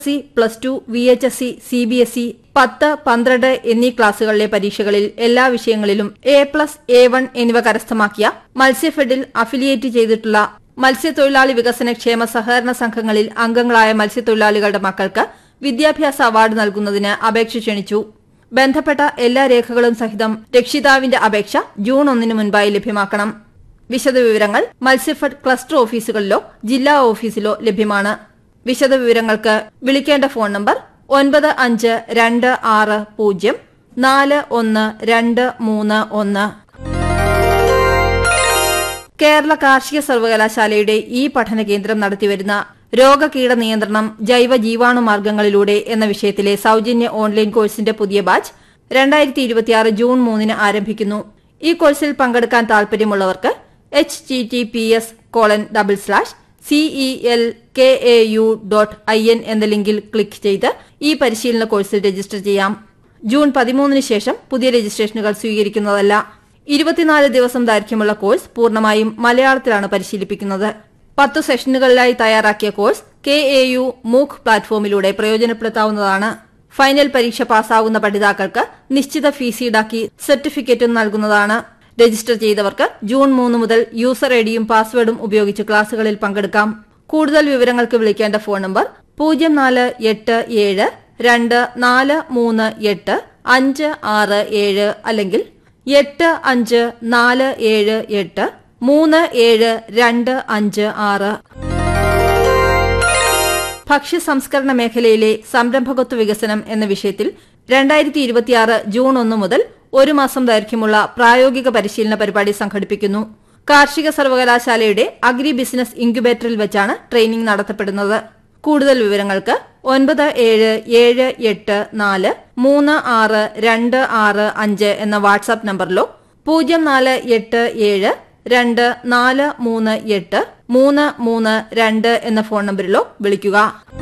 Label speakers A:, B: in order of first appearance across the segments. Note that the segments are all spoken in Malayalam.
A: C plus two V H S C C B S E പത്ത് പന്ത്രണ്ട് എന്നീ ക്ലാസുകളിലെ പരീക്ഷകളിൽ എല്ലാ വിഷയങ്ങളിലും എ പ്ലസ് എ വൺ എന്നിവ കരസ്ഥമാക്കിയ മത്സ്യഫെഡിൽ അഫിലിയേറ്റ് ചെയ്തിട്ടുള്ള മത്സ്യത്തൊഴിലാളി വികസന ക്ഷേമ സഹകരണ സംഘങ്ങളിൽ അംഗങ്ങളായ മത്സ്യത്തൊഴിലാളികളുടെ മക്കൾക്ക് വിദ്യാഭ്യാസ അവാർഡ് നൽകുന്നതിന് അപേക്ഷ ക്ഷണിച്ചു ബന്ധപ്പെട്ട എല്ലാ രേഖകളും സഹിതം രക്ഷിതാവിന്റെ അപേക്ഷ ജൂൺ ഒന്നിന് മുൻപായി ലഭ്യമാക്കണം വിശദവിവരങ്ങൾ മത്സ്യഫെഡ് ക്ലസ്റ്റർ ഓഫീസുകളിലോ ജില്ലാ ഓഫീസിലോ ലഭ്യമാണ് വിശദവിവരങ്ങൾക്ക് വിളിക്കേണ്ട ഫോൺ നമ്പർ ഒൻപത് അഞ്ച് രണ്ട് ആറ് പൂജ്യം നാല് ഒന്ന് രണ്ട് മൂന്ന് ഒന്ന് കേരള കാർഷിക സർവകലാശാലയുടെ ഈ പഠന കേന്ദ്രം നടത്തിവരുന്ന രോഗകീട നിയന്ത്രണം ജൈവ ജീവാണു മാർഗങ്ങളിലൂടെ എന്ന വിഷയത്തിലെ സൌജന്യ ഓൺലൈൻ കോഴ്സിന്റെ പുതിയ ബാച്ച് രണ്ടായിരത്തി ഇരുപത്തിയാറ് ജൂൺ മൂന്നിന് ആരംഭിക്കുന്നു ഈ കോഴ്സിൽ പങ്കെടുക്കാൻ താൽപര്യമുള്ളവർക്ക് H T T P S colon double slash CE L K A U dot I N എന്ന ലിങ്കിൽ ക്ലിക്ക് ചെയ്ത് ഈ പരിശീലന കോഴ്സിൽ രജിസ്റ്റർ ചെയ്യാം ജൂൺ പതിമൂന്നിന് ശേഷം പുതിയ രജിസ്ട്രേഷനുകൾ സ്വീകരിക്കുന്നതല്ല ഇരുപത്തിനാല് ദിവസം ദൈർഘ്യമുള്ള കോഴ്സ് പൂർണ്ണമായും മലയാളത്തിലാണ് പരിശീലിപ്പിക്കുന്നത് പത്തു സെഷനുകളിലായി തയ്യാറാക്കിയ കോഴ്സ് കെ എ യു മൂക്ക് പ്ലാറ്റ്ഫോമിലൂടെ പ്രയോജനപ്പെടുത്താവുന്നതാണ് ഫൈനൽ പരീക്ഷ പാസ്സാകുന്ന പഠിതാക്കൾക്ക് നിശ്ചിത ഫീസ് ഈടാക്കി സർട്ടിഫിക്കറ്റും നൽകുന്നതാണ് രജിസ്റ്റർ ചെയ്തവർക്ക് ജൂൺ മൂന്ന് മുതൽ യൂസർ ഐഡിയും പാസ്വേഡും ഉപയോഗിച്ച് ക്ലാസുകളിൽ പങ്കെടുക്കാം കൂടുതൽ വിവരങ്ങൾക്ക് വിളിക്കേണ്ട ഫോൺ നമ്പർ പൂജ്യം നാല് എട്ട് ഏഴ് രണ്ട് നാല് മൂന്ന് എട്ട് അഞ്ച് ആറ് ഏഴ് അല്ലെങ്കിൽ എട്ട് അഞ്ച് നാല് ഏഴ് എട്ട് മൂന്ന് ഏഴ് രണ്ട് അഞ്ച് ആറ് ഭക്ഷ്യ സംസ്കരണ മേഖലയിലെ സംരംഭകത്വ വികസനം എന്ന വിഷയത്തിൽ രണ്ടായിരത്തി ഇരുപത്തിയാറ് ജൂൺ ഒന്ന് മുതൽ ഒരു മാസം ദൈർഘ്യമുള്ള പ്രായോഗിക പരിശീലന പരിപാടി സംഘടിപ്പിക്കുന്നു കാർഷിക സർവകലാശാലയുടെ അഗ്രി ബിസിനസ് ഇൻക്യുബേറ്ററിൽ വെച്ചാണ് ട്രെയിനിംഗ് നടത്തപ്പെടുന്നത് കൂടുതൽ വിവരങ്ങൾക്ക് ഒൻപത് ഏഴ് ഏഴ് എട്ട് നാല് മൂന്ന് ആറ് രണ്ട് ആറ് അഞ്ച് എന്ന വാട്സാപ്പ് നമ്പറിലോ പൂജ്യം നാല് എട്ട് ഏഴ് രണ്ട് നാല് മൂന്ന് എട്ട് മൂന്ന് മൂന്ന് രണ്ട് എന്ന ഫോൺ നമ്പറിലോ വിളിക്കുക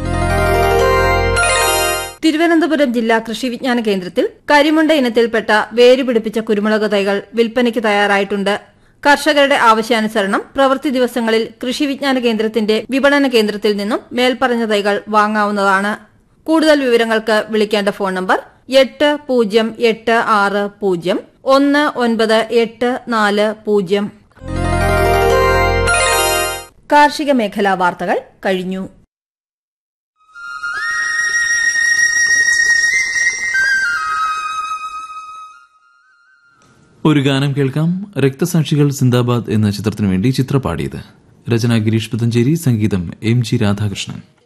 A: തിരുവനന്തപുരം ജില്ലാ കൃഷി വിജ്ഞാന കേന്ദ്രത്തിൽ കരിമുണ്ട ഇനത്തിൽപ്പെട്ട വേരുപിടിപ്പിച്ച കുരുമുളക് തൈകൾ വിൽപ്പനയ്ക്ക് തയ്യാറായിട്ടുണ്ട് കർഷകരുടെ ആവശ്യാനുസരണം പ്രവൃത്തി ദിവസങ്ങളിൽ കൃഷി വിജ്ഞാന കേന്ദ്രത്തിന്റെ വിപണന കേന്ദ്രത്തിൽ നിന്നും മേൽപ്പറഞ്ഞ തൈകൾ വാങ്ങാവുന്നതാണ് കൂടുതൽ വിവരങ്ങൾക്ക് വിളിക്കേണ്ട ഫോൺ നമ്പർ എട്ട് പൂജ്യം എട്ട് ആറ് പൂജ്യം ഒന്ന് ഒൻപത് എട്ട് നാല് പൂജ്യം കാർഷിക മേഖലാ വാർത്തകൾ കഴിഞ്ഞു
B: ഒരു ഗാനം കേൾക്കാം രക്തസാക്ഷികൾ സിന്ദാബാദ് എന്ന ചിത്രത്തിനു വേണ്ടി ചിത്ര പാടിയത് രചന ഗിരീഷ് പുത്തഞ്ചേരി സംഗീതം എം ജി രാധാകൃഷ്ണൻ